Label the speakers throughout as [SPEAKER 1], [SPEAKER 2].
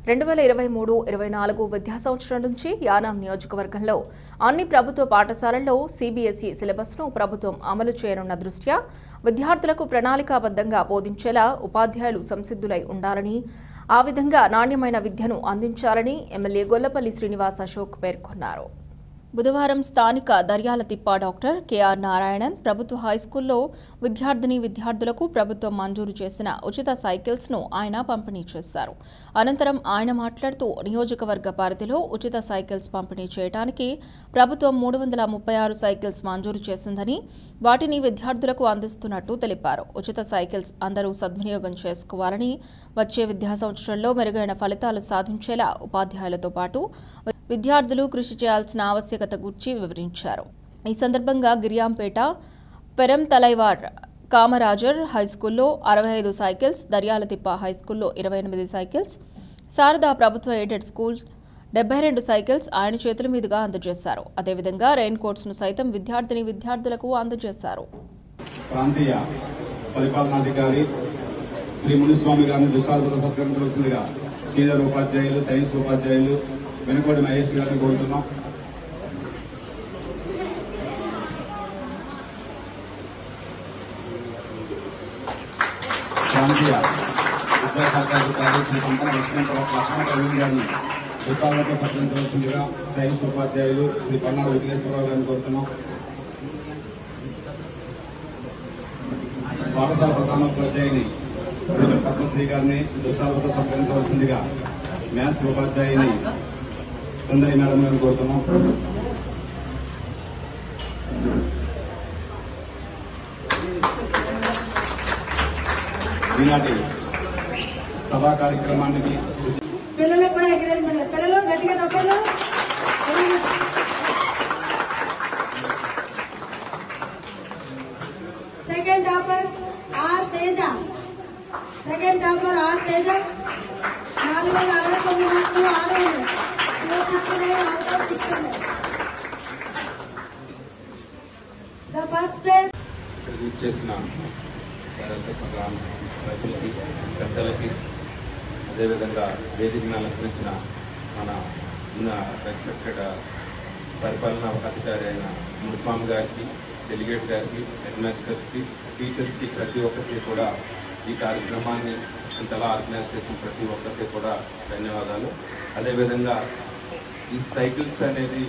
[SPEAKER 1] రెండు వేల ఇరవై మూడు ఇరవై నాలుగు విద్యా సంవత్సరం నుంచి యానాం నియోజకవర్గంలో అన్ని ప్రభుత్వ పాఠశాలల్లో సిబిఎస్ఈ సిలబస్ను ప్రభుత్వం అమలు చేయనున్న దృష్ట్యా విద్యార్థులకు ప్రణాళికాబద్ధంగా బోధించేలా ఉపాధ్యాయులు సంసిద్ధులై ఉండాలని ఆ విధంగా నాణ్యమైన విద్యను అందించాలని ఎమ్మెల్యే గొల్లపల్లి శ్రీనివాస్ అశోక్ పేర్కొన్నారు బుధవారం స్థానిక దర్యాల తిప్ప డాక్టర్ కెఆర్ నారాయణన్ ప్రభుత్వ హైస్కూల్లో విద్యార్థిని విద్యార్థులకు ప్రభుత్వం మంజూరు చేసిన ఉచిత సైకిల్స్ను ఆయన పంపిణీ చేశారు అనంతరం ఆయన మాట్లాడుతూ నియోజకవర్గ పరిధిలో ఉచిత సైకిల్స్ పంపిణీ చేయడానికి ప్రభుత్వం మూడు వందల ముప్పై ఆరు సైకిల్స్ మంజూరు చేసిందని వాటిని విద్యార్థులకు అందిస్తున్నట్టు తెలిపారు ఉచిత సైకిల్స్ అందరూ సద్వినియోగం చేసుకోవాలని వచ్చే విద్యా సంవత్సరంలో మెరుగైన ఫలితాలు సాధించేలా ఉపాధ్యాయులతో పాటు విద్యార్థులు కృషి చేయాల్సిన ఆవశ్యకత గురించి వివరించారు ఈ సందర్భంగా గిరియాంపేట పెరం తలైవార్ కామరాజర్ హైస్కూల్లో అరవై ఐదు సైకిల్స్ దర్యాలతిప్ప హైస్కూల్లో ఇరవై ఎనిమిది సైకిల్స్ శారదా ప్రభుత్వ ఎయిడెడ్ స్కూల్ డెబ్బై రెండు సైకిల్స్ ఆయన చేతుల మీదుగా అందజేశారు అదేవిధంగా రెయిన్ కోట్స్ను సైతం విద్యార్థిని విద్యార్థులకు అందజేశారు
[SPEAKER 2] ప్రాంతీయ పరిపాలనాధికారి శ్రీ మునిస్వామి గారిని దుస్సారత సత్కరించవలసిందిగా సీనియర్ ఉపాధ్యాయులు సైన్స్ ఉపాధ్యాయులు వెనుకోటి మహేష్ గారిని కోరుతున్నాం ప్రాంతీయ విద్యాశాఖాధికారి శ్రీ పంపన లక్ష్మణరావు లక్ష్మణ ప్రవీణ్ గారిని దుస్సారత సత్కరించవలసిందిగా సైన్స్ ఉపాధ్యాయులు శ్రీ పన్నాడు విఘ్నేశ్వరరావు గారిని కోరుతున్నాం పాఠశాల ప్రధానోపాధ్యాయుని శ్రీమతి పద్మశ్రీ గారిని దుస్సాలతో సత్కరించవలసిందిగా మ్యాథ్స్ ఉపాధ్యాయుని సుందరి మేడం గారిని కోరుతున్నాం ఈనాటి సభా కార్యక్రమానికి
[SPEAKER 3] పిల్లలకు కూడా ఎంకరేజ్మెంట్ పిల్లలు గట్టిగా తప్పలు second topper R Teja second topper R Teja నాలుగు వందల అరవై తొమ్మిది మార్కులు ఆరు ద ఫస్ట్ ప్లేస్
[SPEAKER 2] ఇక్కడికి ఇచ్చేసిన గ్రామ ప్రజలకి పెద్దలకి అదేవిధంగా వేదికను అలంకరించిన మన ఉన్న రెస్పెక్టెడ్ పరిపాలనా అధికారి అయిన మునిస్వామి గారికి డెలిగేట్ గారికి హెడ్ మాస్టర్స్కి టీచర్స్కి ప్రతి ఒక్కరికి కూడా ఈ కార్యక్రమాన్ని ఇంతలా ఆర్గనైజ్ చేసిన ప్రతి ఒక్కరికి కూడా ధన్యవాదాలు అదేవిధంగా ఈ సైకిల్స్ అనేది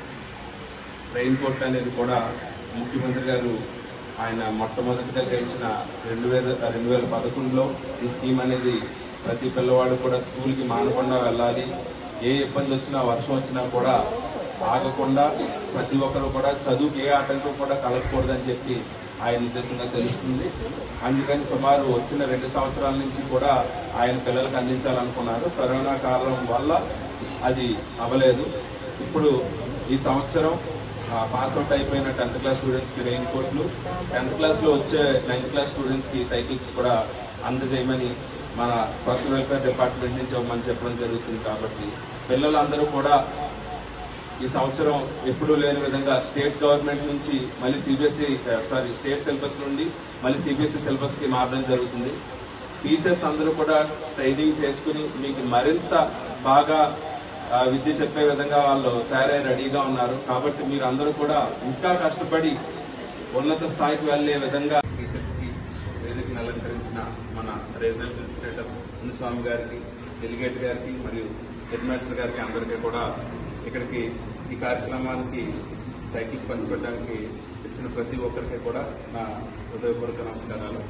[SPEAKER 2] రెయిన్ కోట్ అనేది కూడా ముఖ్యమంత్రి గారు ఆయన మొట్టమొదటిగా ఇచ్చిన రెండు వేల రెండు వేల పదకొండులో ఈ స్కీమ్ అనేది ప్రతి పిల్లవాడు కూడా స్కూల్కి మానకుండా వెళ్ళాలి ఏ ఇబ్బంది వచ్చినా వర్షం వచ్చినా కూడా ఆగకుండా ప్రతి ఒక్కరు కూడా చదువుకి ఏ ఆటంకం కూడా కలగకూడదని చెప్పి ఆయన ఉద్దేశంగా తెలుస్తుంది అందుకని సుమారు వచ్చిన రెండు సంవత్సరాల నుంచి కూడా ఆయన పిల్లలకు అందించాలనుకున్నారు కరోనా కాలం వల్ల అది అవ్వలేదు ఇప్పుడు ఈ సంవత్సరం పాస్ అవుట్ అయిపోయిన టెన్త్ క్లాస్ స్టూడెంట్స్ కి రెయిన్ కోట్లు టెన్త్ క్లాస్ లో వచ్చే నైన్త్ క్లాస్ స్టూడెంట్స్ కి సైకిల్స్ కూడా అందజేయమని మన సోషల్ వెల్ఫేర్ డిపార్ట్మెంట్ నుంచి ఇవ్వమని చెప్పడం జరుగుతుంది కాబట్టి పిల్లలందరూ కూడా ఈ సంవత్సరం ఎప్పుడూ లేని విధంగా స్టేట్ గవర్నమెంట్ నుంచి మళ్ళీ సిబిఎస్ఈ సారీ స్టేట్ సిలబస్ నుండి మళ్ళీ సిబిఎస్ఈ సిలబస్ కి మారడం జరుగుతుంది టీచర్స్ అందరూ కూడా ట్రైనింగ్ చేసుకుని మీకు మరింత బాగా ఆ, విద్య చెప్పే విధంగా వాళ్ళు తయారై రెడీగా ఉన్నారు కాబట్టి మీరు అందరూ కూడా ఇంకా కష్టపడి ఉన్నత స్థాయికి వెళ్లే విధంగా టీచర్స్ కి వేదికను అలంకరించిన మన రీజనల్ అడ్మినిస్ట్రేటర్ మునిస్వామి గారికి డెలిగేట్ గారికి మరియు హెడ్ మాస్టర్ గారికి అందరికీ కూడా ఇక్కడికి ఈ కార్యక్రమానికి సైకిల్స్ పంచిపెట్టడానికి ఇచ్చిన ప్రతి ఒక్కరికి కూడా నా హృదయపూర్వక నమస్కారాలు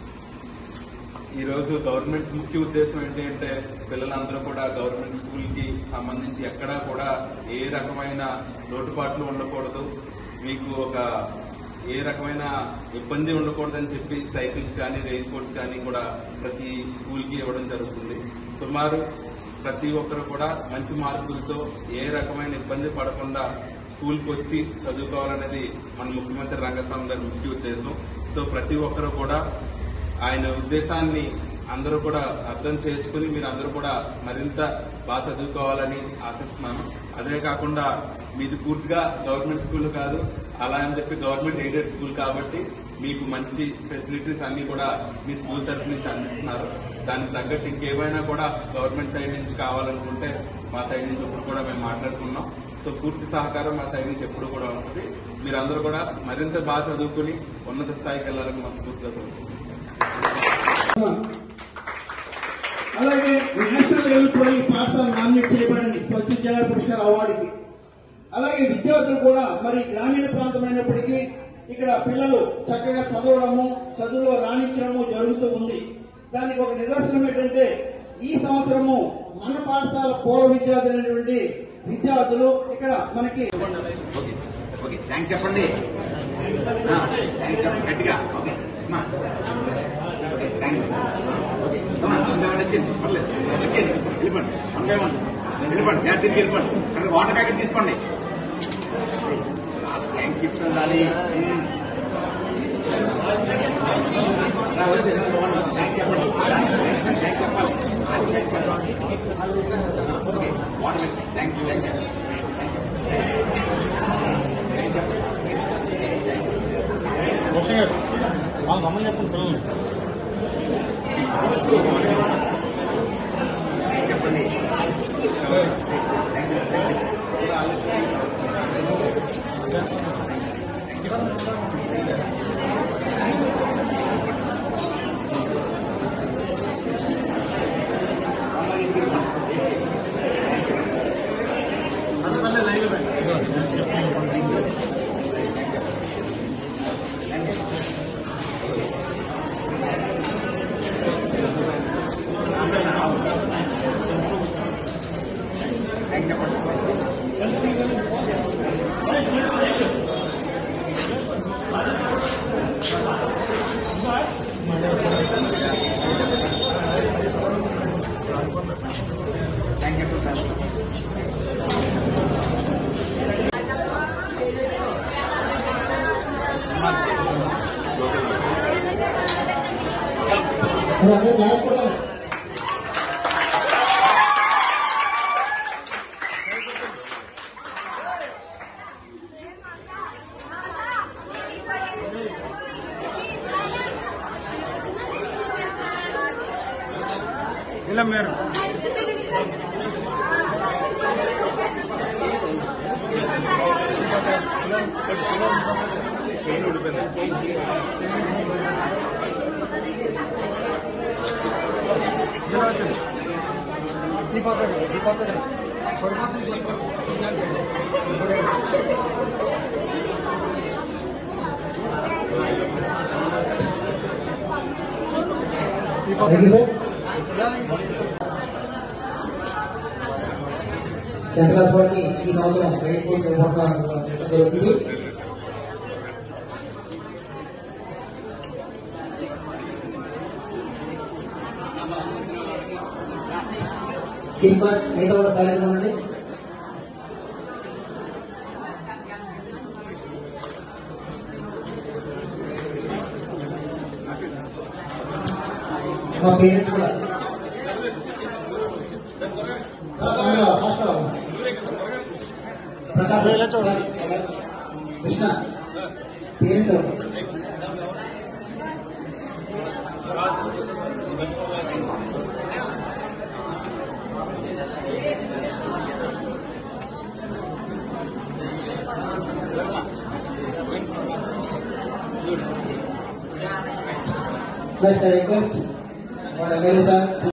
[SPEAKER 2] ఈ రోజు గవర్నమెంట్ ముఖ్య ఉద్దేశం ఏంటి అంటే పిల్లలందరూ కూడా గవర్నమెంట్ స్కూల్ కి సంబంధించి ఎక్కడా కూడా ఏ రకమైన లోటుపాట్లు ఉండకూడదు మీకు ఒక ఏ రకమైన ఇబ్బంది ఉండకూడదని చెప్పి సైకిల్స్ కానీ రెయిన్ కోట్స్ కానీ కూడా ప్రతి స్కూల్ కి ఇవ్వడం జరుగుతుంది సుమారు ప్రతి ఒక్కరు కూడా మంచి మార్కులతో ఏ రకమైన ఇబ్బంది పడకుండా స్కూల్కి వచ్చి చదువుకోవాలనేది మన ముఖ్యమంత్రి రంగస్వామి గారి ముఖ్య ఉద్దేశం సో ప్రతి ఒక్కరు కూడా ఆయన ఉద్దేశాన్ని అందరూ కూడా అర్థం చేసుకుని మీరు అందరూ కూడా మరింత బాగా చదువుకోవాలని ఆశిస్తున్నాను అదే కాకుండా మీది పూర్తిగా గవర్నమెంట్ స్కూల్ కాదు అలా అని చెప్పి గవర్నమెంట్ ఎయిడెడ్ స్కూల్ కాబట్టి మీకు మంచి ఫెసిలిటీస్ అన్ని కూడా మీ స్కూల్ తరఫు నుంచి అందిస్తున్నారు దానికి తగ్గట్టు ఇంకేమైనా కూడా గవర్నమెంట్ సైడ్ నుంచి కావాలనుకుంటే మా సైడ్ నుంచి ఇప్పుడు కూడా మేము మాట్లాడుకున్నాం సో పూర్తి సహకారం మా సైడ్ నుంచి ఎప్పుడు కూడా ఉంటుంది మీరందరూ కూడా మరింత బాగా చదువుకుని ఉన్నత స్థాయికి వెళ్ళాలని మనస్ఫూర్తిగా కోరుకుంటున్నాం
[SPEAKER 4] అలాగే నేషనల్ లెవెల్ కూడా ఈ పాఠశాల నామినేట్ చేయబడింది స్వచ్ఛ జిల్లా పురస్కార్ అవార్డుకి అలాగే విద్యార్థులు కూడా మరి గ్రామీణ ప్రాంతమైనప్పటికీ ఇక్కడ పిల్లలు చక్కగా చదవడము చదువులో రాణించడము జరుగుతూ ఉంది దానికి ఒక నిదర్శనం ఏంటంటే ఈ సంవత్సరము మన పాఠశాల పూర్వ విద్యార్థులైనటువంటి విద్యార్థులు ఇక్కడ మనకి
[SPEAKER 5] ఓకే ఓకే థ్యాంక్స్ చెప్పండి థ్యాంక్స్ చెప్పండి గట్టిగా ఓకే అమ్మా ఓకే థ్యాంక్ యూ ఓకే అమ్మా వన్ బై వన్ వచ్చింది పర్లేదు వచ్చేయండి వెళ్ళిపోండి వన్ బై వన్ వెళ్ళిపోండి గ్యాస్ తిరిగి వెళ్ళిపోండి అక్కడ వాటర్ ప్యాకెట్ తీసుకోండి థ్యాంక్స్ చెప్తుండాలి థ్యాంక్స్ చెప్పండి థ్యాంక్స్ చెప్పాలి okay water thank you thank you చెప్పండి థ్యాంక్ చెప్పండి థ్యాంక్ యూ సార్
[SPEAKER 4] అందరూ బ్యాగ్ కూడా టెన్త్ క్లాస్ వారికి ఈ సంవత్సరం గైడ్ కోర్స్ ఇవ్వడం జరుగుతుంది స్కిన్ పార్ట్ మిగతా కూడా సైలెంట్ ఉండండి మా పేరెంట్స్ కూడా first Prakash sir, Krishna parents ఎవరు? Next, I request our MLA sir